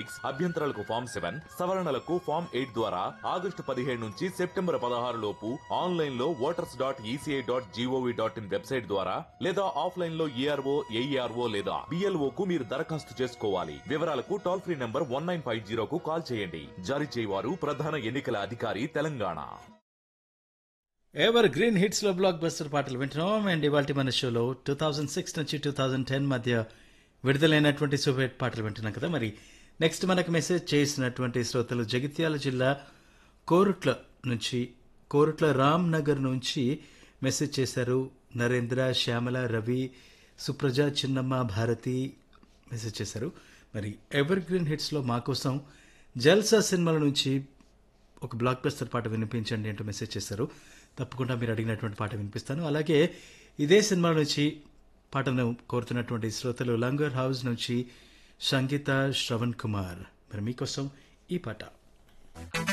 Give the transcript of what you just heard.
six అభ్యంతరాలకు form seven సవరణలకు form eight ద్వారా ఆగస్టు పదిహేడు నుంచి సెప్టెంబర్ పదహారు లోపు ఆన్లైన్ లో voters dot ECI dot GOV dot in website ద్వారా లేదా ఆఫ్లైన్ లో ఏఆర్ఓ ఏఈఆర్ఓ లేదా బిఎల్ఓ కు మీరు దరఖాస్తు చేసుకోవాలి వివరాలకు toll free number one nine five జీరోకు కాల్ చేయండి జారీ చేయవారు ప్రధాన ఎన్నికల అధికారి తెలంగాణ ఎవర్ గ్రీన్ హిట్స్ లో బ్లాక్ బస్టర్ పాటలు వింటున్నాం అండ్ ఇవాళ మన షోలో టూ థౌజండ్ సిక్స్ నుంచి టూ థౌజండ్ టెన్ మధ్య విడుదలైనటువంటి సూపర్ పాటలు వింటున్నాం కదా మరి నెక్స్ట్ మనకు మెసేజ్ చేసినటువంటి శ్రోతలు జగిత్యాల జిల్లా కోరుట్ల నుంచి కోరుట్ల రామ్ నగర్ నుంచి మెసేజ్ చేశారు నరేంద్ర శ్యామల రవి సుప్రజ చిన్నమ్మ భారతి మెసేజ్ చేశారు మరి ఎవర్ గ్రీన్ హిట్స్లో మా కోసం జల్సా సినిమాల నుంచి ఒక బ్లాక్ బస్టర్ పాట వినిపించండి అంటూ మెసేజ్ చేశారు తప్పకుండా మీరు అడిగినటువంటి పాట వినిపిస్తాను అలాగే ఇదే సినిమా నుంచి పాటను కోరుతున్నటువంటి శ్రోతలు లంగర్ హౌస్ నుంచి సంగీత శ్రవణ్ కుమార్ మరి మీకోసం ఈ పాట